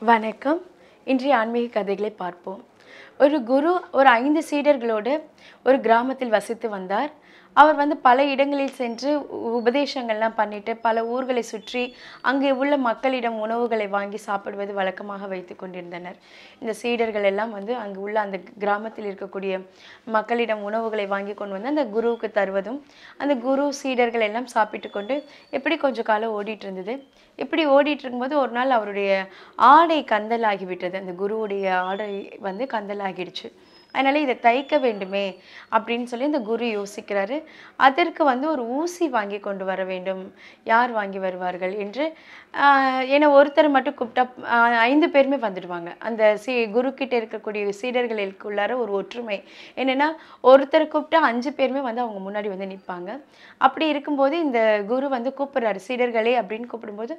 வணக்கம் இன்றைய ஆன்மீக கதைகளை பார்ப்போம் ஒரு குரு ஒரு ஐந்து சீடர்களோடு ஒரு கிராமத்தில் வசித்து வந்தார் அவர் வந்து பல இடங்களில் சென்று உ- உபதேசங்கள்லாம் பண்ணிட்டு பல ஊர்களை சுற்றி அங்கே உள்ள மக்களிடம் உணவுகளை வாங்கி சாப்பிடுவது வழக்கமாக வைத்து கொண்டிருந்தனர் இந்த சீடர்கள் எல்லாம் வந்து அங்கு உள்ள அந்த கிராமத்தில் இருக்கக்கூடிய மக்களிடம் உணவுகளை வாங்கி கொண்டு வந்து அந்த குருவுக்கு தருவதும் அந்த குரு சீடர்கள் எல்லாம் சாப்பிட்டு கொண்டு எப்படி கொஞ்ச காலம் ஓடிட்டு இருந்தது இப்படி ஓடிட்டு இருக்கும்போது ஒரு நாள் அவருடைய ஆடை கந்தலாகி விட்டது அந்த குருவுடைய ஆடை வந்து கந்தலாகிடுச்சு அதனால இதை தைக்க வேண்டுமே அப்படின்னு சொல்லி இந்த குரு யோசிக்கிறாரு அதற்கு வந்து ஒரு ஊசி வாங்கி கொண்டு வர வேண்டும் யார் வாங்கி வருவார்கள் என்று ஆஹ், ஏன்னா ஒருத்தர் மட்டும் கூப்பிட்டா ஆஹ், ஐந்து பேருமே வந்துடுவாங்க அந்த சி குரு கிட்ட இருக்கக்கூடிய சீடர்களுக்குள்ளார ஒரு ஒற்றுமை என்னன்னா ஒருத்தர் கூப்பிட்டா அஞ்சு பேருமே வந்து அவங்க முன்னாடி வந்து நிற்பாங்க அப்படி இருக்கும்போது இந்த குரு வந்து கூப்பிடுறாரு சீடர்களே அப்படின்னு கூப்பிடும்போது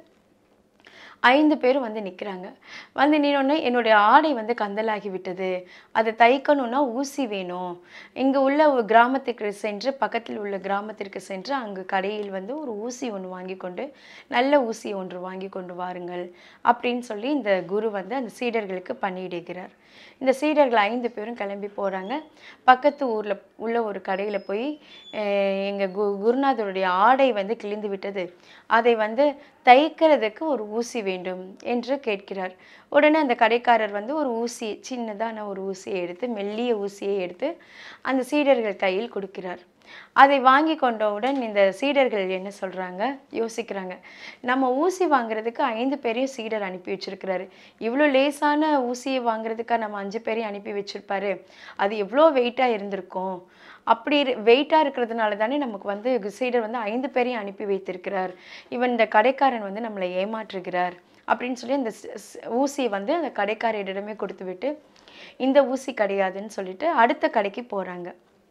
ஐந்து பேரும் வந்து நிற்கிறாங்க வந்து நின்னோடனே என்னுடைய ஆடை வந்து கந்தலாகி விட்டது அதை தைக்கணும்னா ஊசி வேணும் இங்கே உள்ள ஒரு கிராமத்துக்கு சென்று பக்கத்தில் உள்ள கிராமத்திற்கு சென்று அங்கு கடையில் வந்து ஒரு ஊசி ஒன்று வாங்கி கொண்டு நல்ல ஊசி ஒன்று வாங்கி கொண்டு வாருங்கள் அப்படின்னு சொல்லி இந்த குரு வந்து அந்த சீடர்களுக்கு பண்ணியிடுகிறார் இந்த சீடர்கள் ஐந்து பேரும் கிளம்பி போகிறாங்க பக்கத்து ஊரில் உள்ள ஒரு கடையில் போய் எங்கள் கு குருநாதருடைய ஆடை வந்து கிழிந்து விட்டது அதை வந்து தைக்கிறதுக்கு ஒரு ஊசி வேண்டும் என்று கேட்கிறார் உடனே அந்த கடைக்காரர் வந்து ஒரு ஊசி சின்னதான ஒரு ஊசியை எடுத்து மெல்லிய ஊசியை எடுத்து அந்த சீடர்கள் கையில் கொடுக்கிறார் அதை வாங்கி கொண்டவுடன் இந்த சீடர்கள் என்ன சொல்றாங்க யோசிக்கிறாங்க நம்ம ஊசி வாங்குறதுக்கு ஐந்து பேரையும் சீடர் அனுப்பி வச்சிருக்கிறாரு இவ்வளோ லேசான ஊசியை வாங்குறதுக்கா நம்ம அஞ்சு பேரையும் அனுப்பி வச்சிருப்பாரு அது எவ்வளோ வெயிட்டா இருந்திருக்கும் அப்படி வெயிட்டா இருக்கிறதுனால தானே நமக்கு வந்து சீடர் வந்து ஐந்து பேரையும் அனுப்பி வைத்திருக்கிறார் இவன் இந்த கடைக்காரன் வந்து நம்மளை ஏமாற்றுகிறார் அப்படின்னு சொல்லி அந்த ஸ்- ஸ்- ஊசியை வந்து அந்த கடைக்காரரிடமே கொடுத்து விட்டு இந்த ஊசி கிடையாதுன்னு சொல்லிட்டு அடுத்த கடைக்கு போறாங்க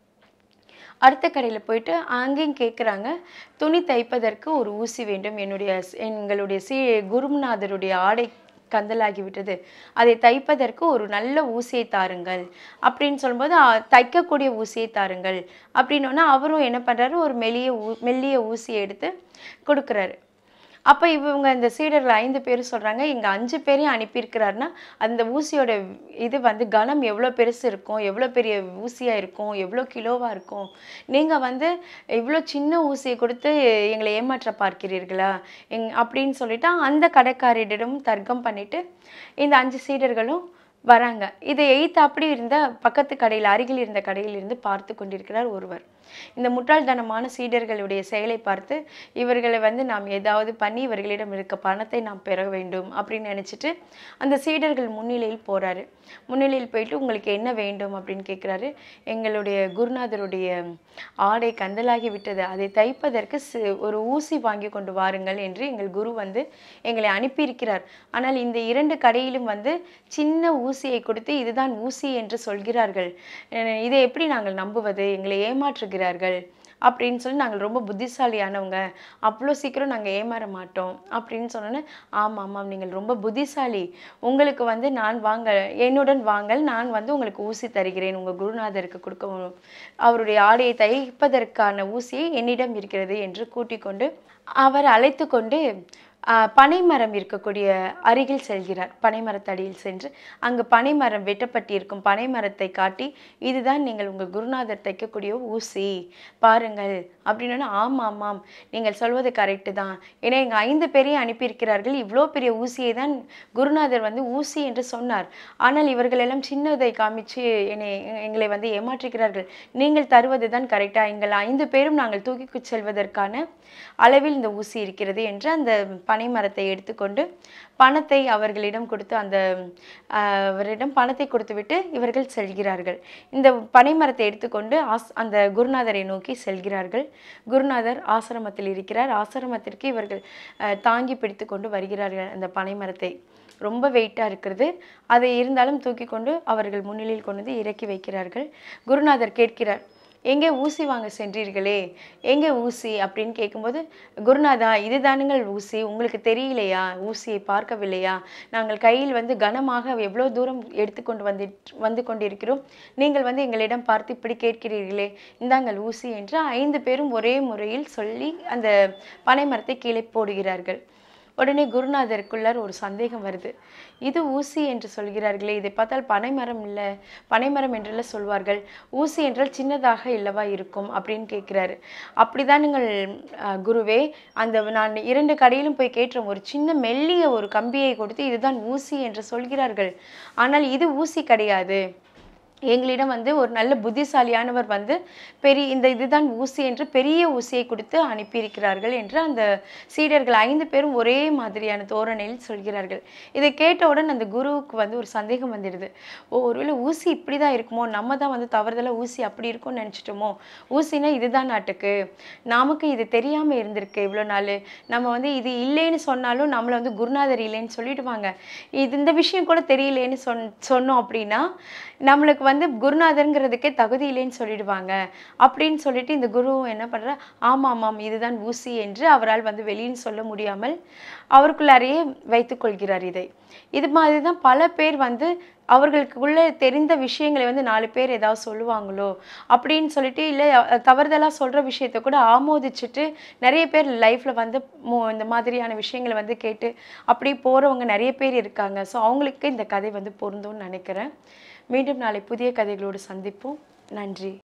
அடுத்த கடையில் போயிட்டு அங்கேயும் கேட்குறாங்க துணி தைப்பதற்கு ஒரு ஊசி வேண்டும் என்னுடைய ஸ்- எங்களுடைய சி குருநாதருடைய ஆடை கந்தலாகி விட்டது அதை தைப்பதற்கு ஒரு நல்ல ஊசியை தாருங்கள் அப்படின்னு சொல்லும்போது "ஆ, தைக்கக்கூடிய ஊசியை தாருங்கள் அப்படின்னோன்னா அவரும் என்ன பண்றாரு ஒரு மெல்லிய ஊ மெல்லிய ஊசியை எடுத்து கொடுக்குறாரு அப்போ இவங்க இந்த சீடர்கள் ஐந்து பேர் சொல்றாங்க இங்க அஞ்சு பேரையும் அனுப்பியிருக்கிறாருன்னா அந்த ஊசியோட இது வந்து கனம் எவ்வளோ பெருசு இருக்கும் எவ்வளோ பெரிய ஊசியா இருக்கும் எவ்வளோ கிலோவா இருக்கும் நீங்க வந்து இவ்வளோ சின்ன ஊசியை கொடுத்து எங்களை ஏமாற்ற பார்க்கிறீர்களா எங் அப்படின்னு சொல்லிட்டு அந்த கடைக்காரரிடம் தர்க்கம் பண்ணிட்டு இந்த அஞ்சு சீடர்களும் வராங்க இதை எய்த்து அப்படி இருந்த பக்கத்து கடையில் அருகில் இருந்த கடையில் இருந்து பார்த்து கொண்டிருக்கிறார் ஒருவர் இந்த முட்டாள்தனமான சீடர்களுடைய செயலை பார்த்து இவர்களை வந்து நாம் ஏதாவது பண்ணி இவர்களிடம் இருக்க பணத்தை நாம் பெற வேண்டும் அப்படின்னு நினைச்சிட்டு அந்த சீடர்கள் முன்னிலையில் போறாரு முன்னிலையில் போயிட்டு உங்களுக்கு என்ன வேண்டும் அப்படின்னு கேட்குறாரு எங்களுடைய குருநாதருடைய ஆடை கந்தலாகி விட்டது அதை தைப்பதற்கு சி- ஒரு ஊசி வாங்கி கொண்டு வாருங்கள் என்று எங்கள் குரு வந்து எங்களை அனுப்பியிருக்கிறார் ஆனால் இந்த இரண்டு கடையிலும் வந்து சின்ன ஊசியை கொடுத்து இதுதான் ஊசி என்று சொல்கிறார்கள் அஹ் இதை எப்படி நாங்கள் நம்புவது எங்களை ஏமாற்றுகிறார்கள் அப்படின்னு சொல்லி நாங்கள் ரொம்ப புத்திசாலியானவங்க அவ்வளோ சீக்கிரம் நாங்கள் ஏமாற மாட்டோம் அப்படின்னு சொன்னோன்னே ஆமாம் ஆமாம் நீங்கள் ரொம்ப புத்திசாலி உங்களுக்கு வந்து நான் வாங்க என்னுடன் வாங்கள் நான் வந்து உங்களுக்கு ஊசி தருகிறேன் உங்கள் குருநாதருக்கு கொடுக்க அவருடைய ஆடையை தைப்பதற்கான ஊசியை என்னிடம் இருக்கிறது என்று கூட்டிக் கொண்டு அவர் அழைத்து கொண்டு ஆஹ், பனைமரம் இருக்கக்கூடிய அருகில் செல்கிறார் பனைமரத்தடியில் சென்று அங்கு பனைமரம் வெட்டப்பட்டிருக்கும் பனைமரத்தை காட்டி இதுதான் நீங்கள் உங்கள் குருநாதர் தைக்கக்கூடிய ஊசி பாருங்கள் அப்படின்னு ஆமாம் ஆமாம் நீங்கள் சொல்வது கரெக்டு தான் ஏன்னா எங்கள் ஐந்து பேரையும் அனுப்பியிருக்கிறார்கள் இவ்வளோ பெரிய ஊசியை தான் குருநாதர் வந்து ஊசி என்று சொன்னார் ஆனால் இவர்கள் எல்லாம் சின்னதை காமிச்சு என்னை எங்களை வந்து ஏமாற்றுகிறார்கள் நீங்கள் தருவது தான் கரெக்டா எங்கள் ஐந்து பேரும் நாங்கள் தூக்கி செல்வதற்கான அளவில் இந்த ஊசி இருக்கிறது என்று அந்த பனைமரத்தை எடுத்துக்கொண்டு பணத்தை அவர்களிடம் கொடுத்து அந்த ஆஹ், அவரிடம் பணத்தை கொடுத்துவிட்டு இவர்கள் செல்கிறார்கள் இந்த பனைமரத்தை எடுத்துக்கொண்டு ஆஸ் அந்த குருநாதரை நோக்கி செல்கிறார்கள் குருநாதர் ஆசிரமத்தில் இருக்கிறார் ஆசிரமத்திற்கு இவர்கள் ஆஹ், தாங்கி பிடித்து கொண்டு வருகிறார்கள் அந்த பனைமரத்தை ரொம்ப வெயிட்டாக இருக்கிறது அதை இருந்தாலும் தூக்கி கொண்டு அவர்கள் முன்னிலையில் கொண்டு வந்து இறக்கி வைக்கிறார்கள் குருநாதர் கேட்கிறார் எங்கே ஊசி வாங்க சென்றீர்களே எங்கே ஊசி அப்படின்னு கேட்கும்போது குருநாதா இதுதானுங்கள் ஊசி உங்களுக்கு தெரியலையா ஊசியை பார்க்கவில்லையா நாங்கள் கையில் வந்து கனமாக எவ்வளோ தூரம் எடுத்துக்கொண்டு வந்து வந்து கொண்டிருக்கிறோம் நீங்கள் வந்து எங்களிடம் பார்த்து இப்படி கேட்கிறீர்களே இந்தாங்கள் ஊசி என்று ஐந்து பேரும் ஒரே முறையில் சொல்லி அந்த பனைமரத்தை கீழே போடுகிறார்கள் உடனே குருநாதருக்குள்ளார் ஒரு சந்தேகம் வருது இது ஊசி என்று சொல்கிறார்களே இதை பார்த்தால் பனைமரம் இல்லை பனைமரம் என்றெல்லாம் சொல்வார்கள் ஊசி என்றால் சின்னதாக இல்லவா இருக்கும் அப்படின்னு கேட்குறாரு அப்படிதான் நீங்கள் அஹ், குருவே அந்த நான் இரண்டு கடையிலும் போய் கேட்டோம் ஒரு சின்ன மெல்லிய ஒரு கம்பியை கொடுத்து இதுதான் ஊசி என்று சொல்கிறார்கள் ஆனால் இது ஊசி கிடையாது எங்களிடம் வந்து ஒரு நல்ல புத்திசாலியானவர் வந்து பெரிய இந்த இதுதான் ஊசி என்று பெரிய ஊசியை கொடுத்து அனுப்பியிருக்கிறார்கள் என்று அந்த சீடர்கள் ஐந்து பேரும் ஒரே மாதிரியான தோரணையில் சொல்கிறார்கள் இதை கேட்டவுடன் அந்த குருவுக்கு வந்து ஒரு சந்தேகம் வந்துடுது ஓ ஒருவேளை ஊசி இப்படி தான் இருக்குமோ நம்ம தான் வந்து தவறுதலா ஊசி அப்படி இருக்கும்னு நினச்சிட்டோமோ ஊசினா இதுதான் நாட்டுக்கு நமக்கு இது தெரியாமல் இருந்திருக்கு இவ்வளோ நாள் நம்ம வந்து இது இல்லைன்னு சொன்னாலும் நம்மளை வந்து குருநாதர் இல்லைன்னு சொல்லிடுவாங்க இது இந்த விஷயம் கூட தெரியலேன்னு சொன் சொன்னோம் அப்படின்னா நம்மளுக்கு வந்து குருநாதருங்கிறதுக்கே தகுதி இல்லைன்னு சொல்லிடுவாங்க அப்படின்னு சொல்லிட்டு இந்த குருவும் என்ன பண்றா ஆமாம் ஆமாம் இதுதான் ஊசி என்று அவரால் வந்து வெளின்னு சொல்ல முடியாமல் அவருக்குள்ளாரையே வைத்துக் கொள்கிறார் இதை இது மாதிரி தான் பல பேர் வந்து அவர்களுக்கு உள்ள தெரிந்த விஷயங்களை வந்து நாலு பேர் ஏதாவது சொல்லுவாங்களோ அப்படின்னு சொல்லிட்டு இல்லை தவறுதலாக சொல்கிற விஷயத்த கூட ஆமோதிச்சுட்டு நிறைய பேர் லைஃப்பில் வந்து மோ- இந்த மாதிரியான விஷயங்களை வந்து கேட்டு அப்படி போகிறவங்க நிறைய பேர் இருக்காங்க ஸோ அவங்களுக்கு இந்த கதை வந்து பொருந்தும்னு நினைக்கிறேன் மீண்டும் நாளை புதிய கதைகளோடு சந்திப்போம் நன்றி